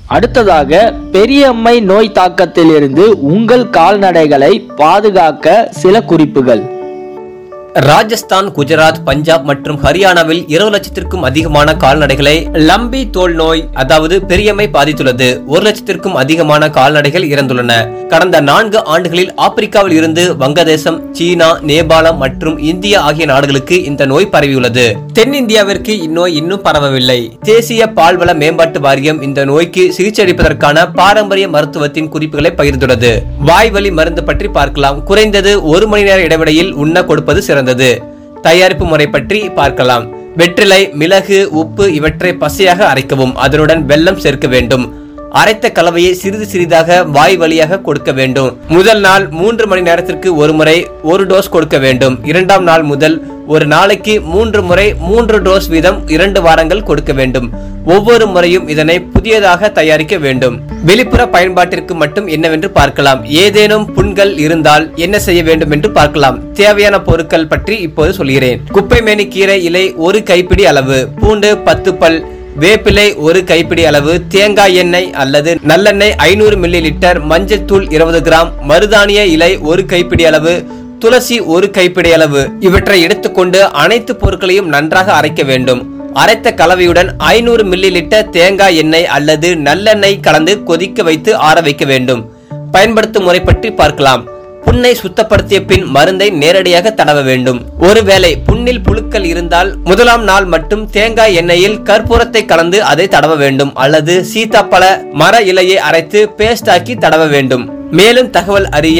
அடுத்ததாக பெரியம்மை நோய் தாக்கத்திலிருந்து உங்கள் கால்நடைகளை பாதுகாக்க சில குறிப்புகள் ராஜஸ்தான் குஜராத் பஞ்சாப் மற்றும் ஹரியானாவில் இருபது லட்சத்திற்கும் அதிகமான கால்நடைகளை லம்பி தோல் நோய் அதாவது பெரியம்மை பாதித்துள்ளது ஒரு லட்சத்திற்கும் அதிகமான கால்நடைகள் இறந்துள்ளன கடந்த நான்கு ஆண்டுகளில் ஆப்பிரிக்காவில் இருந்து வங்கதேசம் சீனா நேபாளம் மற்றும் இந்தியா ஆகிய நாடுகளுக்கு இந்த நோய் பரவியுள்ளது தென்னிந்தியாவிற்கு இந்நோய் இன்னும் பரவவில்லை தேசிய பால்வள மேம்பாட்டு வாரியம் இந்த நோய்க்கு சிகிச்சை அளிப்பதற்கான பாரம்பரிய மருத்துவத்தின் குறிப்புகளை பகிர்ந்துள்ளது வாய்வழி மருந்து பற்றி பார்க்கலாம் குறைந்தது ஒரு மணி நேர இடைவெளியில் உண்ண கொடுப்பது சிறந்தது தயாரிப்பு முறை பற்றி பார்க்கலாம் வெற்றிலை மிளகு உப்பு இவற்றை பசையாக அரைக்கவும் அதனுடன் வெல்லம் சேர்க்க வேண்டும் அரைத்த கலவையை சிறிது சிறிதாக வாய் வழியாக கொடுக்க வேண்டும் முதல் நாள் மூன்று மணி நேரத்திற்கு ஒரு முறை ஒரு டோஸ் கொடுக்க வேண்டும் இரண்டாம் நாள் முதல் ஒரு நாளைக்கு மூன்று முறை மூன்று டோஸ் வீதம் இரண்டு வாரங்கள் கொடுக்க வேண்டும் ஒவ்வொரு முறையும் இதனை புதியதாக தயாரிக்க வேண்டும் வெளிப்புற பயன்பாட்டிற்கு மட்டும் என்னவென்று பார்க்கலாம் ஏதேனும் புண்கள் இருந்தால் என்ன செய்ய வேண்டும் என்று பார்க்கலாம் தேவையான பொருட்கள் பற்றி இப்போது சொல்கிறேன் குப்பைமேனி கீரை இலை ஒரு கைப்பிடி அளவு பூண்டு பத்து பல் வேப்பிலை ஒரு கைப்பிடி அளவு தேங்காய் எண்ணெய் அல்லது நல்லெண்ணெய் ஐநூறு மில்லி லிட்டர் மஞ்சள் தூள் இருபது கிராம் மருதானிய இலை ஒரு கைப்பிடி அளவு துளசி ஒரு கைப்பிடி அளவு இவற்றை எடுத்துக்கொண்டு அனைத்து பொருட்களையும் நன்றாக அரைக்க வேண்டும் அரைத்த கலவையுடன் ஐநூறு மில்லி லிட்டர் தேங்காய் எண்ணெய் அல்லது நல்லெண்ணெய் கலந்து கொதிக்க வைத்து ஆற வைக்க வேண்டும் பயன்படுத்தும் முறை பற்றி பார்க்கலாம் புண்ணை சுத்தப்படுத்திய பின் மருந்தை நேரடியாக தடவ வேண்டும் ஒருவேளை புண்ணில் புழுக்கள் இருந்தால் முதலாம் நாள் மட்டும் தேங்காய் எண்ணெயில் கற்பூரத்தை கலந்து அதை தடவ வேண்டும் அல்லது சீத்தாப்பழ மர இலையை அரைத்து பேஸ்ட் ஆக்கி தடவ வேண்டும் மேலும் தகவல் அறிய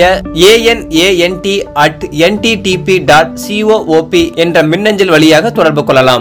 A N A N D at N D D B dot C O O P என்ற மின்னஞ்சல் வழியாக தொடர்பு கொள்ளலாம்